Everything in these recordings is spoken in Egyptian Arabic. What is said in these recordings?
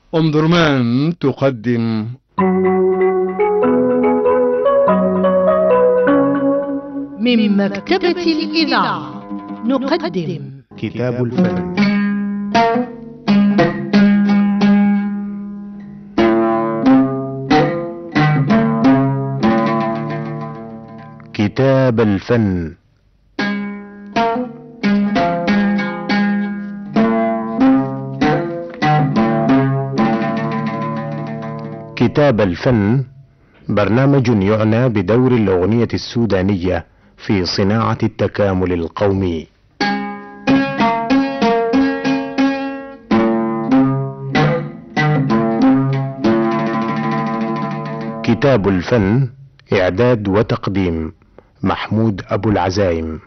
أم درمان تقدم من مكتبة الإذاعة نقدم كتاب الفن كتاب الفن كتاب الفن برنامج يعنى بدور الاغنيه السودانيه في صناعه التكامل القومي كتاب الفن اعداد وتقديم محمود ابو العزايم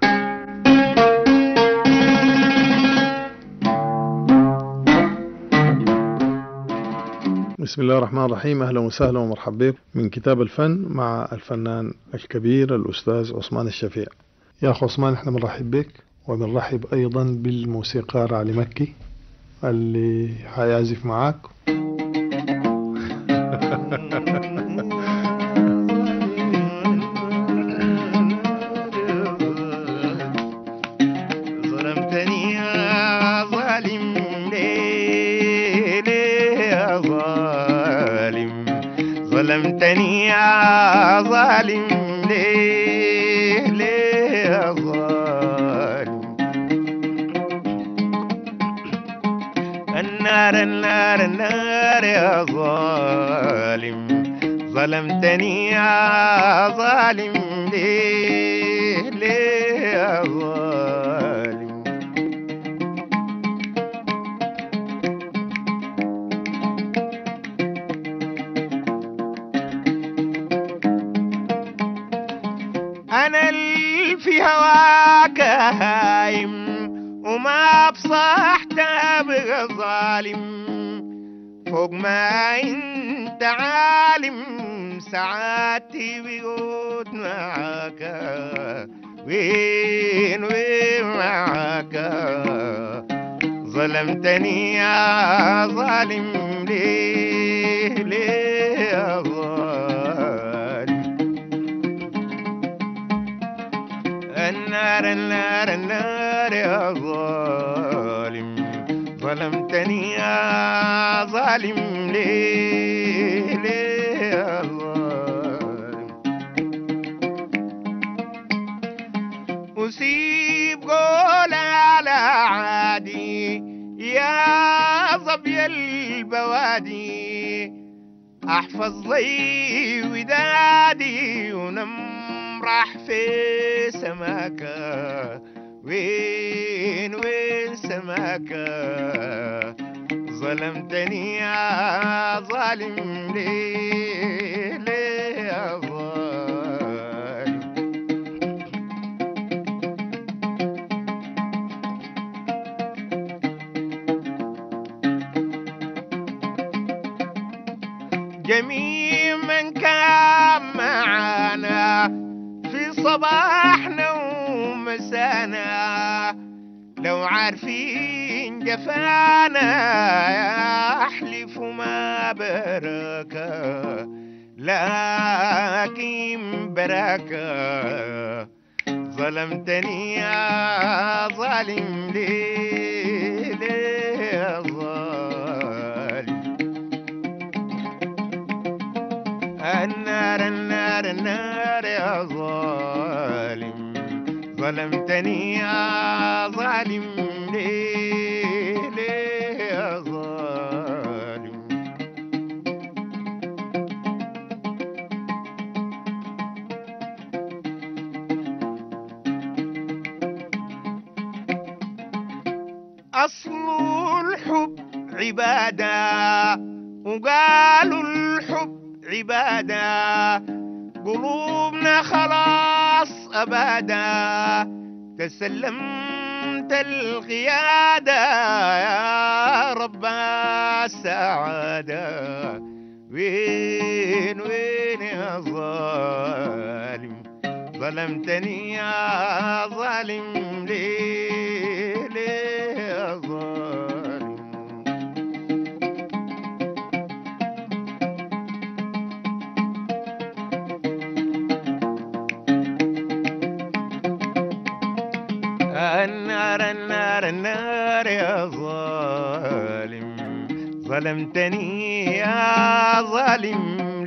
بسم الله الرحمن الرحيم اهلا وسهلا ومرحبا بكم من كتاب الفن مع الفنان الكبير الاستاذ عثمان الشفيع يا اخو عثمان احنا بنرحب بك وبنرحب ايضا بالموسيقار علي مكي اللي حيعزف معاك ظلمتني يا ظالم ليه ليه يا ظالم ظلمتني يا ظالم ليه ليه يا ظالم النار النار النار يا ظالم ظلمتني يا ظالم ليه ليه يا ظالم انا اللي في هواك هايم وما بصحت ابغى ظالم فوق ما انت عالم ساعاتي بيقود معاك وين وين معاك ظلمتني يا ظالم ليه ليه يا ظالم النار النار النار يا ظالم ظلمتني يا ظالم ليه ليه يا ظالم أسيب قول على عادي يا ظبي البوادي احفظ لي ودادي ونمرح في سماكة وين وين سماكة ظلمتني يا ظالم ليه ليه يا ظالم جميع من كان معانا في صباحنا ومسانا لو عارفين جفانا يحلف ما بركة لكن بركة ظلمتني يا ظالم ليه ليه يا ظالم النار النار النار يا ظالم ظلمتني يا ظالم ليه ليه يا ظالم أصل الحب عبادة وقالوا الحب عبادة قلوبنا خلاص أبدا تسلمت القيادة يا رب السعادة وين وين يا ظالم ظلمتني يا ظالم ليه ليه يا ظالم ظلمتني يا ظالم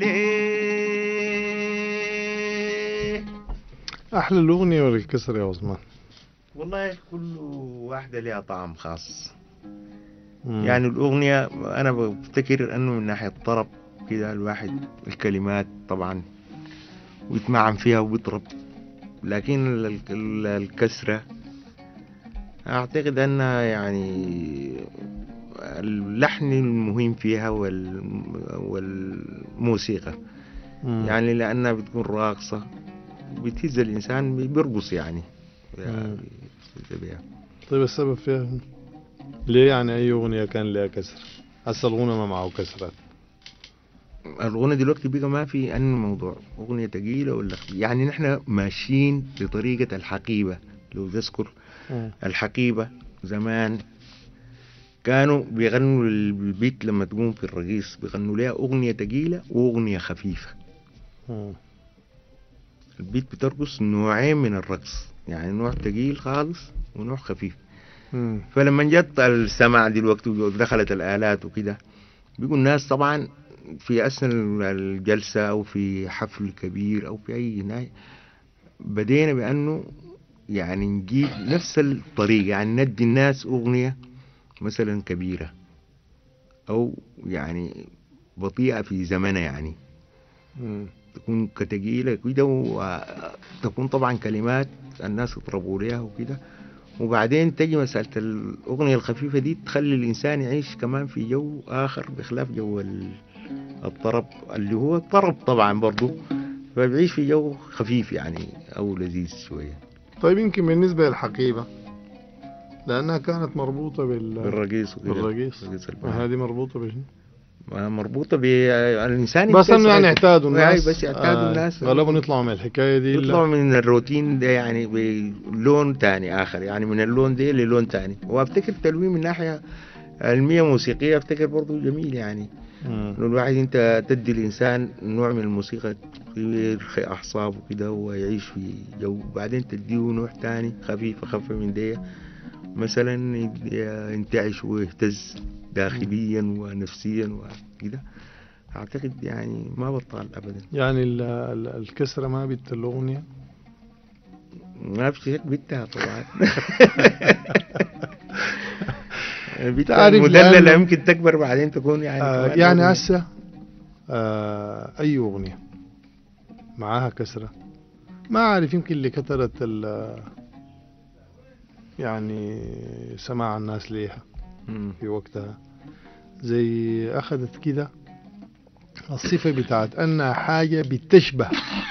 ليه أحلى الأغنية ولا الكسر يا عثمان؟ والله كل واحدة لها طعم خاص مم. يعني الأغنية أنا بفتكر أنه من ناحية طرب كده الواحد الكلمات طبعا ويتمعن فيها وبيطرب لكن ال- ال- الكسرة أعتقد أنها يعني اللحن المهم فيها وال والموسيقى مم. يعني لأنها بتكون راقصة بتهز الإنسان بيرقص يعني مم. بيهز بيها. طيب السبب فيها ليه يعني أي أغنية كان لها كسر؟ هسه الغنى ما معه كسرات الغنى دلوقتي بقى ما في أن موضوع أغنية تقيلة ولا خفيفة. يعني نحن ماشيين بطريقة الحقيبة لو تذكر مم. الحقيبة زمان كانوا بيغنوا البيت لما تقوم في الرقيص بيغنوا لها أغنية تقيلة وأغنية خفيفة مم. البيت بترقص نوعين من الرقص يعني نوع تقيل خالص ونوع خفيف مم. فلما جت السمع دلوقتي ودخلت الآلات وكده بيقول الناس طبعا في أثناء الجلسة أو في حفل كبير أو في أي نهاية بدينا بأنه يعني نجيب نفس الطريقة يعني ندي الناس أغنية مثلا كبيرة أو يعني بطيئة في زمنها يعني مم. تكون كتقيلة كده وتكون طبعا كلمات الناس يطربوا ليها وكده وبعدين تجي مسألة الأغنية الخفيفة دي تخلي الإنسان يعيش كمان في جو آخر بخلاف جو ال- الطرب اللي هو الطرب طبعا برضو فبيعيش في جو خفيف يعني أو لذيذ شوية طيب يمكن بالنسبة للحقيبة لأنها كانت مربوطة بال بالرقيص وكده بالرقيص الرقيص البنات. هذه مربوطة بشنو؟ مربوطة بالإنسان بس انه يتسرع- يعني اعتادوا يعني الناس بس اعتادوا الناس غالبا يطلعوا من الحكاية دي يطلعوا إلا من الروتين ده يعني بلون تاني آخر يعني من اللون ده للون تاني وأفتكر التلوين من ناحية علمية موسيقية أفتكر برضو جميل يعني مم. إنه الواحد أنت تدي الإنسان نوع من الموسيقى يرخي أعصابه كده ويعيش في جو بعدين تديه نوع تاني خفيف أخف من ده مثلا يد- ينتعش ويهتز داخليا ونفسيا وكده أعتقد يعني ما بطال أبدا يعني ال- ال- الكسرة ما بت الأغنية ما في شك بنتها طبعا بنتها تعرف المدللة لأنه- يمكن تكبر بعدين تكون يعني آه كمان يعني أغنية. هسه آه أي أغنية معاها كسرة ما أعرف يمكن اللي كترت ال يعني سماع الناس ليها مم. في وقتها زي أخذت كده الصفة بتاعت أنها حاجة بتشبه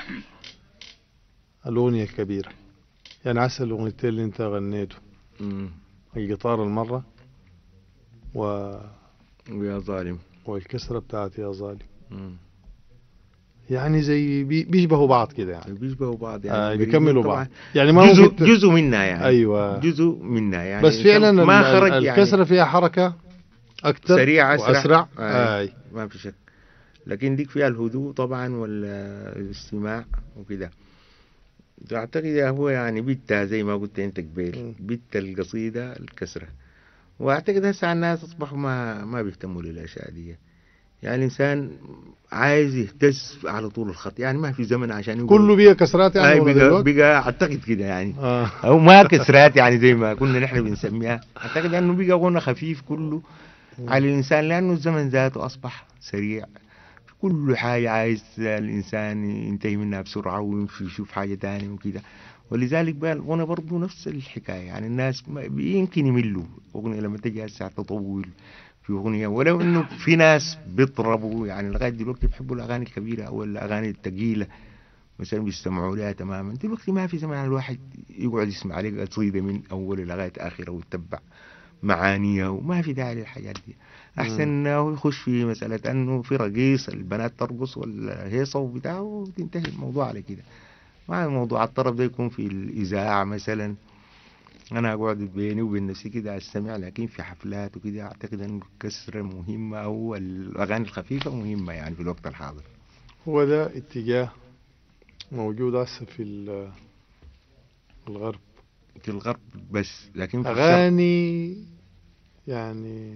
الأغنية الكبيرة يعني عسى الأغنيتين اللي أنت غنيته مم. القطار المرة و... ويا ظالم والكسرة بتاعت يا ظالم مم. يعني زي بي... بيشبهوا بعض كده يعني بيشبهوا بعض يعني آه قريبين بيكملوا طبعاً. بعض يعني ما جزء ممكن ت- جزء منها يعني أيوة جزء منها يعني بس فعلا ما ال- خرج ال- يعني الكسرة فيها حركة أكثر سريع أسرع وأسرع آه. آي. ما في شك لكن ديك فيها الهدوء طبعا والاستماع وكده أعتقد هو يعني بيتها زي ما قلت أنت قبيل مم. بيت القصيدة الكسرة وأعتقد هسه الناس أصبحوا ما ما بيهتموا للأشياء دي يعني الإنسان عايز يهتز على طول الخط يعني ما في زمن عشان يقول كله بيها كسرات يعني آه ولا بقى, دلوقتي؟ بقى أعتقد كده يعني آه. او ما كسرات يعني زي ما كنا نحن بنسميها اعتقد انه بقى غنى خفيف كله على الانسان لانه الزمن ذاته اصبح سريع كل حاجة عايز الإنسان ينتهي منها بسرعة ويمشي يشوف حاجة تانية وكده ولذلك بقى الغنى برضه نفس الحكاية يعني الناس ما- يمكن يملوا أغنية لما تجي هسه تطول في أغنية ولو إنه في ناس بيطربوا يعني لغاية دلوقتي بيحبوا الأغاني الكبيرة أو الأغاني الثقيلة مثلا بيستمعوا لها تماما دلوقتي ما في زمان الواحد يقعد يسمع لك قصيدة من أول لغاية آخرة ويتبع معانيها وما في داعي للحاجات دي أحسن إنه يخش في مسألة أنه في رقيص البنات ترقص ولا هيصة وبتاع وتنتهي الموضوع على كده ما موضوع الطرب ده يكون في الإذاعة مثلا أنا أقعد بيني وبين نفسي كده أستمع لكن في حفلات وكده أعتقد أن الكسرة مهمة أو الأغاني الخفيفة مهمة يعني في الوقت الحاضر هو ده اتجاه موجود هسه في ال- الغرب في الغرب بس لكن في الشرق أغاني يعني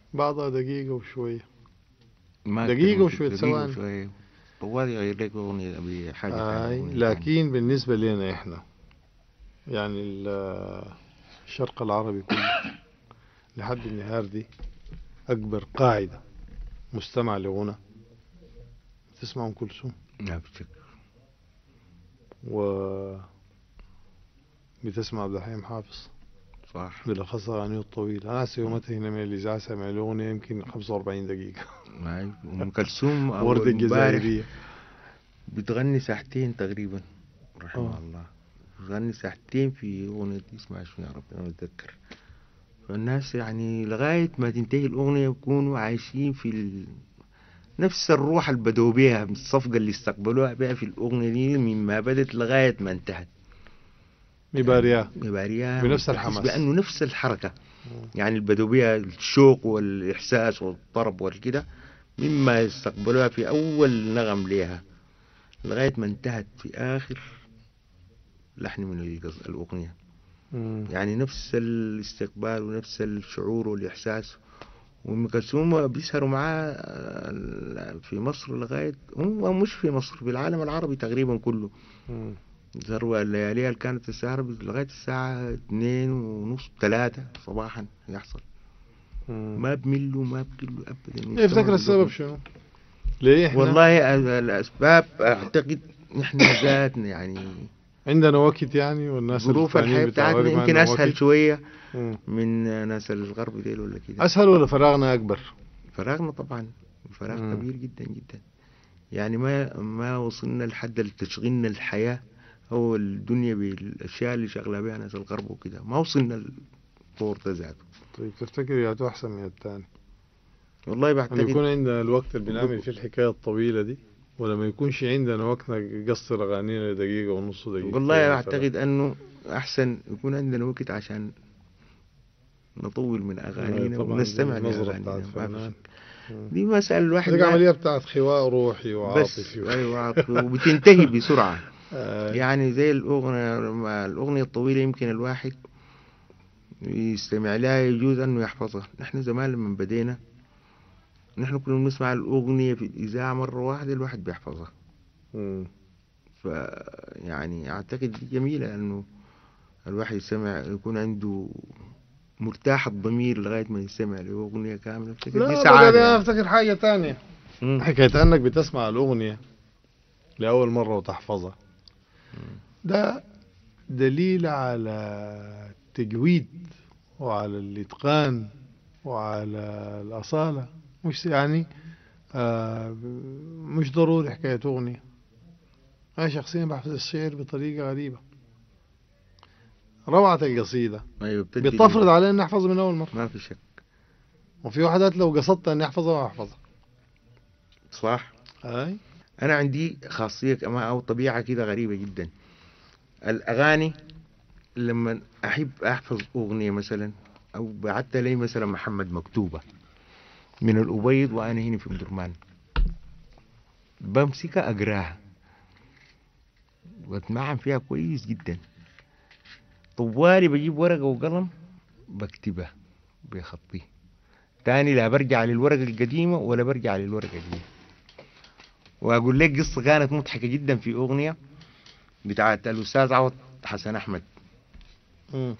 بعضها دقيقة وشوية ما دقيقة أكتر من وشوية دقيقة ثواني. وشوية. طوال يغير لك أغنية بحاجة ثانية، آي أغنية لكن بالنسبة لنا إحنا يعني ال- الشرق العربي كله لحد النهار دي أكبر قاعدة مستمع لغنى تسمع أم كلثوم ثانية. لا بشك و بتسمع عبد الحليم حافظ صح بالأخص أغانيه الطويلة أنا هسه يومتها هنا من الإذاعة سامع له أغنية يمكن 45 دقيقة أي. أم كلثوم أول وردة امبارح الجزائرية بتغني ساعتين تقريبا رحمه آه. الله بتغني ساعتين في أغنية اسمها شنو يا رب أنا أتذكر فالناس يعني لغاية ما تنتهي الأغنية يكونوا عايشين في ال... نفس الروح اللي بدوا بيها من الصفقة اللي استقبلوها بها في الأغنية دي مما بدت لغاية ما انتهت مبارياه مباريها بنفس وتحس الحماس. بأنه نفس الحركة يعني اللي بدوا بيها الشوق والإحساس والطرب والكده مما استقبلوها في أول نغم ليها لغاية ما انتهت في آخر لحن من القص- الأغنية مم. يعني نفس الاستقبال ونفس الشعور والإحساس وأم كلثوم بيسهروا معاه آه، في مصر لغاية هو مش في مصر في العالم العربي تقريبا كله مم. ذروة الليالية اللي كانت السهرة لغاية الساعة اتنين ونص تلاتة صباحا يحصل مم. ما بملوا ما بقلوا أبدا يفتكر السبب شنو؟ ليه احنا والله ال- الأسباب أعتقد نحن ذاتنا يعني عندنا وقت يعني والناس ظروف الثانيين الحياة بتاع بتاعتنا الغرب ما يمكن عندهم أسهل وقت. شوية مم. من ناس الغرب ديل ولا كده اسهل ولا فراغنا اكبر؟ فراغنا طبعا فراغ مم. كبير جدا جدا يعني ما ما وصلنا لحد اللي تشغلنا الحياة أو الدنيا بالأشياء اللي شغلها بها ناس الغرب وكده ما وصلنا للطور ده ذاته طيب تفتكر يا تو احسن من الثاني؟ والله أن بعتقد يكون عندنا الوقت اللي بنعمل فيه الحكاية الطويلة دي ولا ما يكونش عندنا وقت نقصر أغانينا دقيقة ونص دقيقة والله بعتقد أنه أحسن يكون عندنا وقت عشان نطول من أغانينا طبعاً ونستمع دي النظرة لأغانينا بتاعت ما في فنان. شك. دي مسألة الواحد هذيك ما- عملية بتاعت خواء روحي بس وعاطفي أيوة عاطفي، وبتنتهي بسرعة آه، يعني زي الأغنية ما الأغنية الطويلة يمكن الواحد يستمع لها يجوز أنه يحفظها نحن زمان لما بدينا نحن كنا بنسمع الأغنية في الإذاعة مرة واحدة الواحد بيحفظها مم. ف يعني أعتقد دي جميلة أنه الواحد يسمع يكون عنده مرتاح الضمير لغاية ما يستمع لأغنية كاملة أفتكر لا دي بقى سعادة أنا يعني. أفتكر حاجة تانية مم. حكاية أنك بتسمع الأغنية لأول مرة وتحفظها ده دليل على التجويد وعلى الإتقان وعلى الأصالة مش يعني آه مش ضروري حكاية أغنية أنا شخصيا بحفظ الشعر بطريقة غريبة روعة القصيدة أيوة بتدي بتفرض علي أن أحفظ من أول مرة ما في شك وفي وحدات لو قصدت أن أحفظها ما أحفظها صح أي انا عندي خاصيه كما او طبيعه كده غريبه جدا الاغاني لما احب احفظ اغنيه مثلا او بعت لي مثلا محمد مكتوبه من الابيض وانا هنا في مدرمان بمسكها اقراها واتمعن فيها كويس جدا طوالي بجيب ورقه وقلم بكتبها بخطي تاني لا برجع للورقه القديمه ولا برجع للورقه الجديده واقول لك قصه كانت مضحكه جدا في اغنيه بتاعت الاستاذ عوض حسن احمد مم.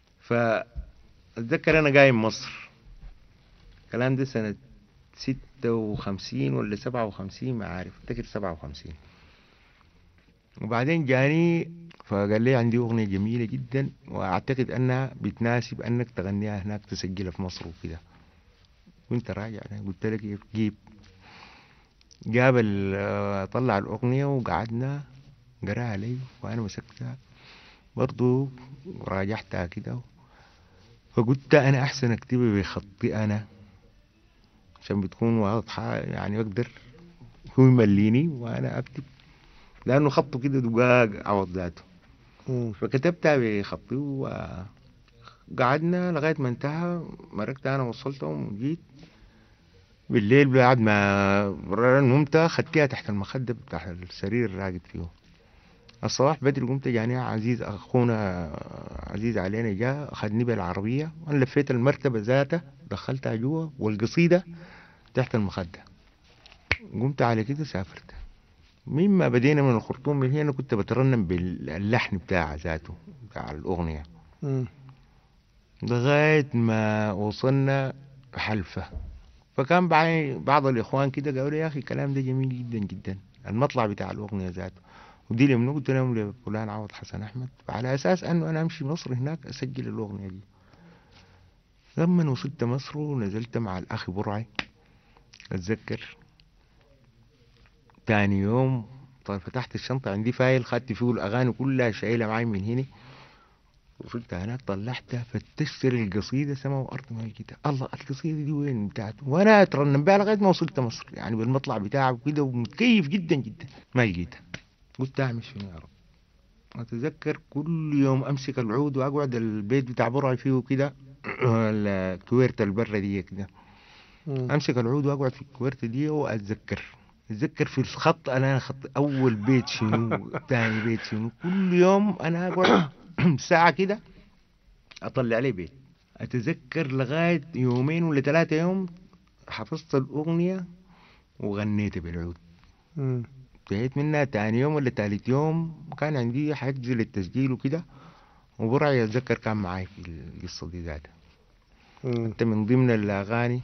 فاتذكر انا قايم مصر الكلام ده سنه ستة وخمسين ولا سبعة وخمسين ما عارف افتكر سبعة وخمسين وبعدين جاني فقال لي عندي أغنية جميلة جدا وأعتقد أنها بتناسب أنك تغنيها هناك تسجلها في مصر وكده وانت راجع أنا قلت لك كيف جيب جاب ال- طلع الأغنية وقعدنا قراها لي وأنا مسكتها برضو راجعتها كده فقلت أنا أحسن أكتبها بخطي أنا عشان بتكون واضحة يعني أقدر هو يمليني وأنا أكتب لأنه خطه كده دقاق عوض ذاته مم. فكتبتها بخطي وقعدنا لغاية ما انتهى مركت أنا وصلتهم وجيت بالليل بعد ما نمت خدتها تحت المخدة بتاع السرير الراقد فيه الصباح بدري قمت جاني عزيز أخونا عزيز علينا جاء أخذني بالعربية وأنا لفيت المرتبة ذاتها دخلتها جوا والقصيدة تحت المخدة قمت على كده سافرت مما بدينا من الخرطوم من هنا كنت بترنم باللحن بتاعها ذاته بتاع الأغنية مم. لغاية ما وصلنا حلفة فكان بعي- بعض الإخوان كده قالوا لي يا أخي الكلام ده جميل جدا جدا المطلع بتاع الأغنية ذاته ودي لمنو قلت لهم لفلان عوض حسن أحمد فعلى أساس أنه أنا أمشي مصر هناك أسجل الأغنية دي لما وصلت مصر ونزلت مع الأخ برعي أتذكر تاني يوم طيب فتحت الشنطة عندي فايل خدت فيه الأغاني كلها شايلها معي من هنا وصلت هناك طلعتها فتشت القصيدة سما وأرض ما لقيتها الله القصيدة دي وين بتاعته وأنا أترنم بها لغاية ما وصلت مصر يعني بالمطلع بتاعه وكده ومتكيف جدا جدا ما لقيتها قلت أعمل شنو يا رب أتذكر كل يوم أمسك العود وأقعد البيت بتاع برعي فيه كده الكويرتة البرة دي كده مم. امسك العود واقعد في الكويرتة دي واتذكر اتذكر في الخط انا خط اول بيت شنو ثاني بيت شنو كل يوم انا اقعد ساعة كده اطلع لي بيت اتذكر لغاية يومين ولا ثلاثة يوم حفظت الاغنية وغنيتها بالعود مم. انتهيت منها تاني يوم ولا تالت يوم كان عندي حجز للتسجيل وكده وبرعي اتذكر كان معاي في القصة دي ذاتها مم. حتى من ضمن الاغاني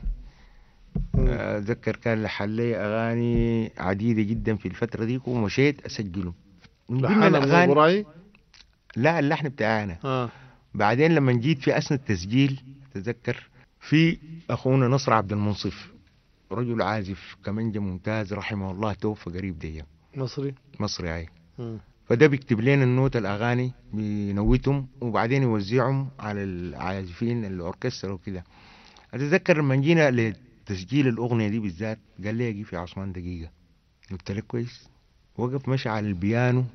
مم. اتذكر كان لحن لي اغاني عديده جدا في الفتره دي ومشيت اسجله من ضمن لحنها من الاغاني براي لا اللحن بتاعي انا اه بعدين لما جيت في اثناء التسجيل اتذكر في اخونا نصر عبد المنصف رجل عازف كمنجة ممتاز رحمه الله توفى قريب دي مصري مصري هاي مم. فده بيكتب لنا النوت الاغاني بينوتهم وبعدين يوزعهم على العازفين الاوركسترا وكده اتذكر لما جينا لتسجيل الاغنيه دي بالذات قال لي اجي في عثمان دقيقه قلت له كويس وقف مشى على البيانو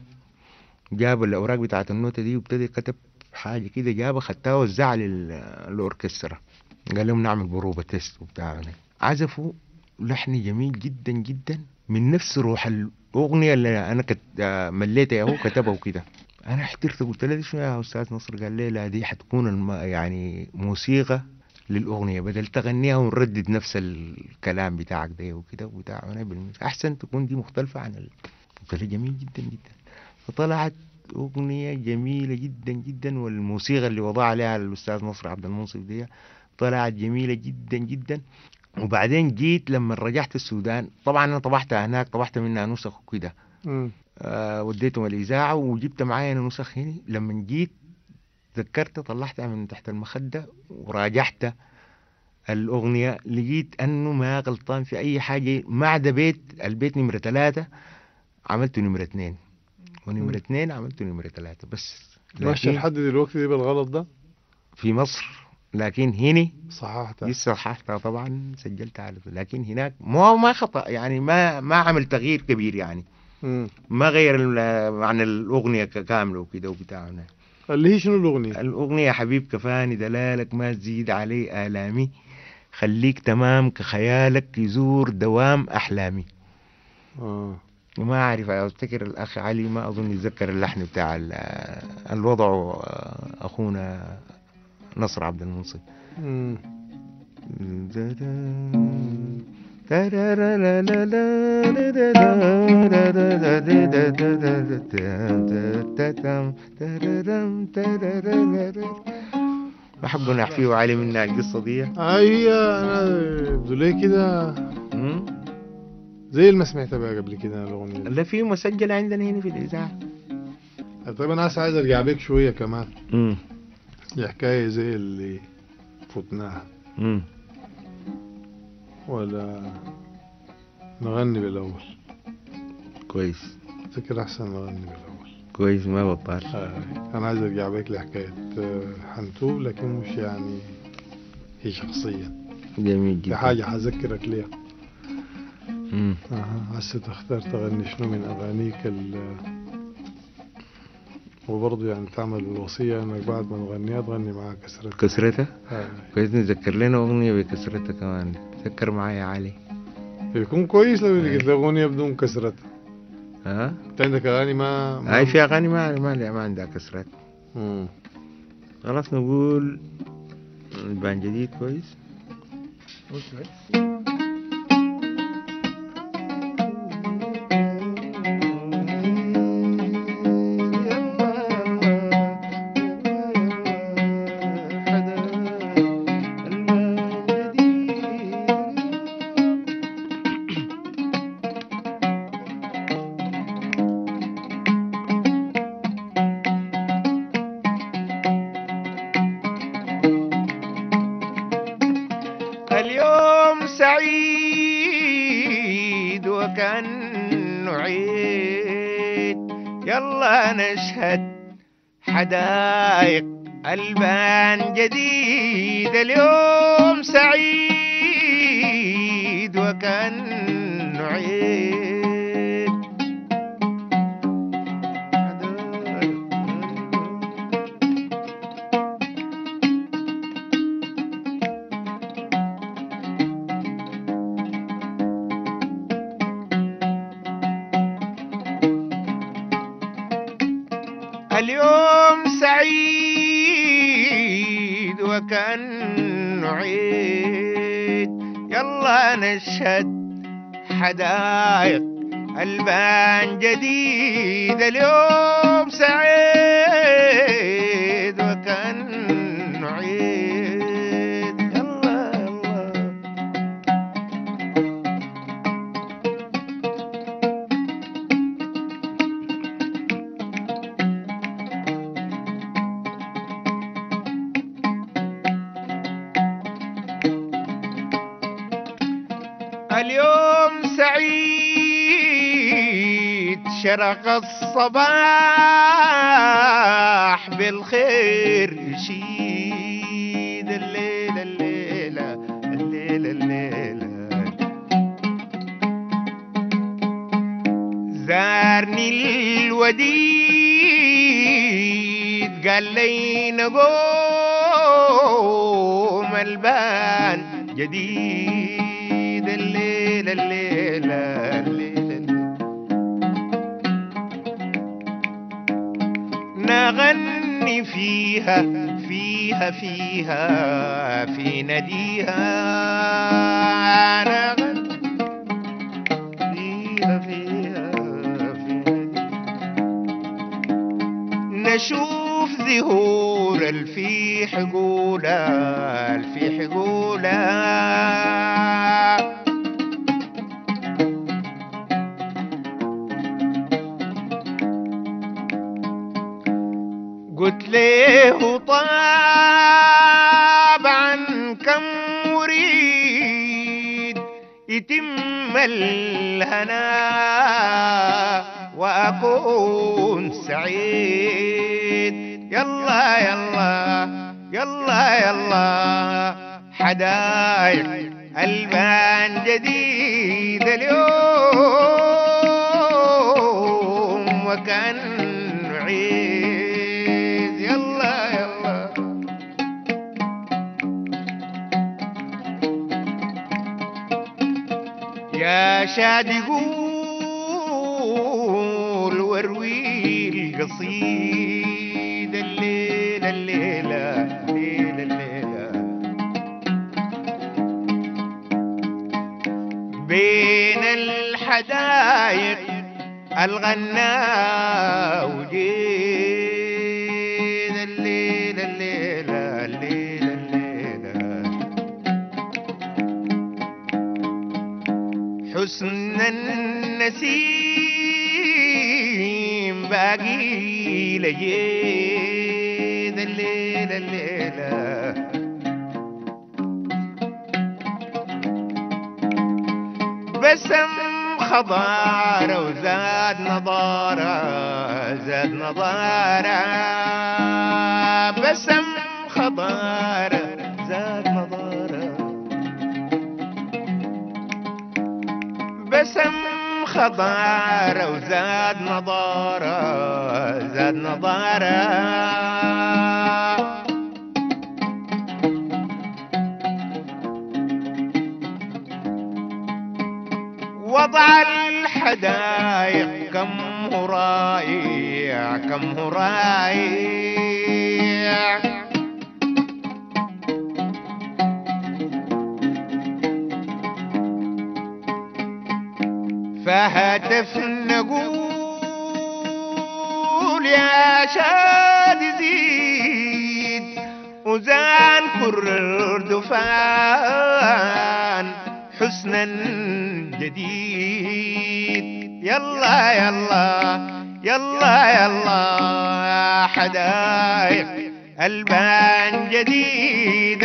جاب الاوراق بتاعت النوتة دي وابتدى كتب حاجه كده جابها خدتها وزعها للاوركسترا قال لهم نعمل بروبه تيست وبتاع عزفوا لحن جميل جدا جدا من نفس روح الاغنيه اللي انا كت... آه، مليتها هو كتبها وكده انا احترت قلت له دي شنو يا استاذ نصر قال لي لا دي حتكون الم... يعني موسيقى للاغنيه بدل تغنيها ونردد نفس الكلام بتاعك ده وكده وبتاع انا بالمس... احسن تكون دي مختلفه عن ال... قلت له جميل جدا جدا فطلعت اغنيه جميله جدا جدا والموسيقى اللي وضع عليها الاستاذ نصر عبد المنصف دي طلعت جميله جدا جدا وبعدين جيت لما رجعت السودان طبعا انا طبعتها هناك طبعت منها نسخ وكده مم. آه وديتهم الإذاعة وجبت معايا أنا نسخ هنا لما جيت ذكرت طلعتها من تحت المخدة وراجعت الأغنية لقيت أنه ما غلطان في أي حاجة ما عدا بيت البيت نمرة ثلاثة عملته نمرة اثنين ونمرة اثنين عملته نمرة ثلاثة بس ماشي لكن لحد دلوقتي دي بالغلط ده في مصر لكن هنا صححتها دي صححتها طبعا سجلتها على طول لكن هناك ما ما خطأ يعني ما ما عمل تغيير كبير يعني مم. ما غير ال- معنى الأغنية ك- كاملة وكده وبتاع اللي هي شنو الاغنيه؟ الأغنية يا حبيب كفاني دلالك ما تزيد علي آلامي خليك تمام كخيالك يزور دوام أحلامي اه وما أعرف أفتكر الأخ علي ما أظن يتذكر اللحن بتاع ال- الوضع أخونا نصر عبد المنصف مم. بحب نحفيه وعلي منها القصة دي هي انا يبدو لي كده مم. زي اللي ما سمعتها بقى قبل كده الاغنيه دي لا في مسجلة عندنا هنا في الإذاعة طيب انا هسه عايز ارجع بيك شويه كمان مم. لحكايه زي اللي فتناها مم. ولا نغني بالاول كويس فكر احسن نغني بالاول كويس ما بطال آه. انا عايز ارجع بيك لحكايه آه، حنتوب لكن مش يعني هي شخصيا جميل في جدا حاجه حذكرك ليها مم. اها هسه تختار تغني شنو من اغانيك ال وبرضه يعني تعمل الوصية انك بعد ما نغنيها تغني معاها كسرتها كسرتها آه. كويس نذكر لنا أغنية بكسرتها كمان تذكر معايا علي يكون كويس لو لقيت لك اغنية بدون كسرتها ها انت عندك اغاني ما, ما هاي في أغاني ما ما ما عندها كسرات مم. خلاص نقول البان جديد كويس اليوم سعيد وكأنه عيد يلا نشهد حدايق ألبان جديد اليوم سعيد وكأنه عيد اليوم سعيد وكأنه عيد يلا نشهد حدايق ألبان جديد اليوم سعيد وكأنه عيد يلا يلا اليوم سعيد شرق الصباح بالخير يشيد الليلة الليلة الليلة الليلة زارني الوديد قال لي نقوم البان جديد الليلة الليلة الليلة, الليلة نغني فيها فيها فيها في نديها نغني فيها فيها في نديها نشوف زهور الفي حقولة الفي حقولة قلت له طبعا كم أريد يتم الهنا وأكون سعيد يلا يلا يلا يلا حدايق ألبان جديد اليوم وكان عيد يلا يلا يا شاد يقول واروي القصيد الليلة الليلة الليلة الليلة بين الحدايق الغنا وجيد الليلة الليلة الليلة الليلة حسن النسيم باقي لجيد الليلة الليلة بسم خضارة وزاد نضارة زاد نضارة بسم خضارة زاد نضارة بسم خضارة وزاد نضارة زاد نضارة وضع الحدايق كم هو رايع كم هو رايع فهتف نقول يا شاد زيد وزان كرر فان حسنا جديد يلا يلا يلا يلا حدايق البان جديد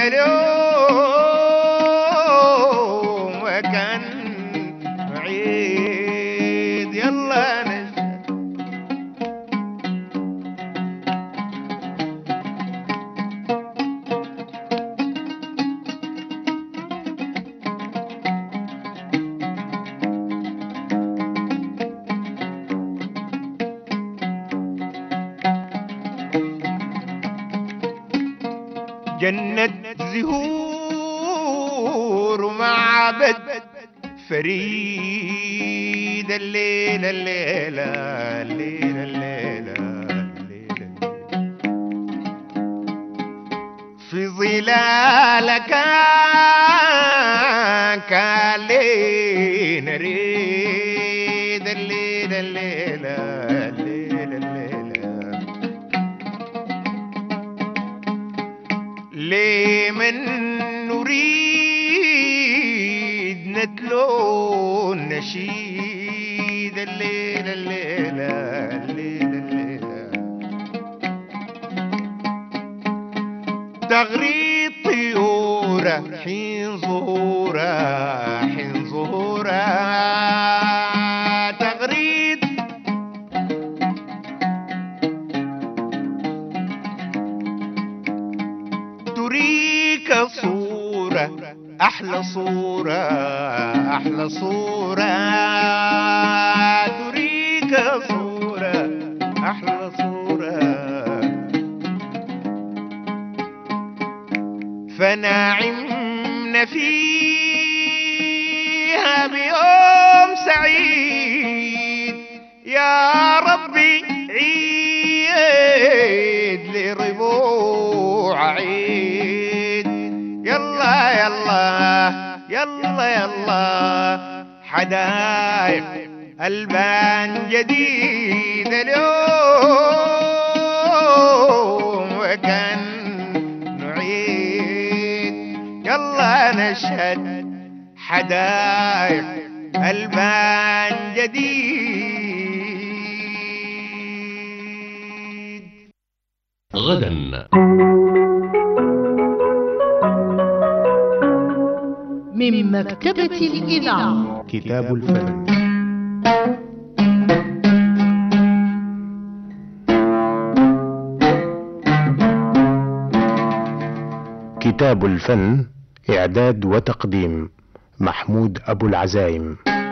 اليوم وكان عيد يلا نشهد جنة زهور معبد فريد الليلة الليلة الليلة الليلة الليلة في ظلالك كالين ريد الليلة الليلة الليلة الليلة لمن نريد نتلو نشيد الليلة الليلة الليلة الليلة تغريد طيورة حين ظهورة حين ظهورة تغريد تريك صورة أحلى صورة أحلى صورة تريك صورة أحلى صورة فنعمنا فيها بيوم سعيد يا ربي عيد لربوع عيد يلا يلا يلا يلا حدايق البان جديد اليوم وكان نعيد يلا نشهد حدايق البان جديد غدا من مكتبة الإذاعة كتاب الفن كتاب الفن إعداد وتقديم محمود أبو العزايم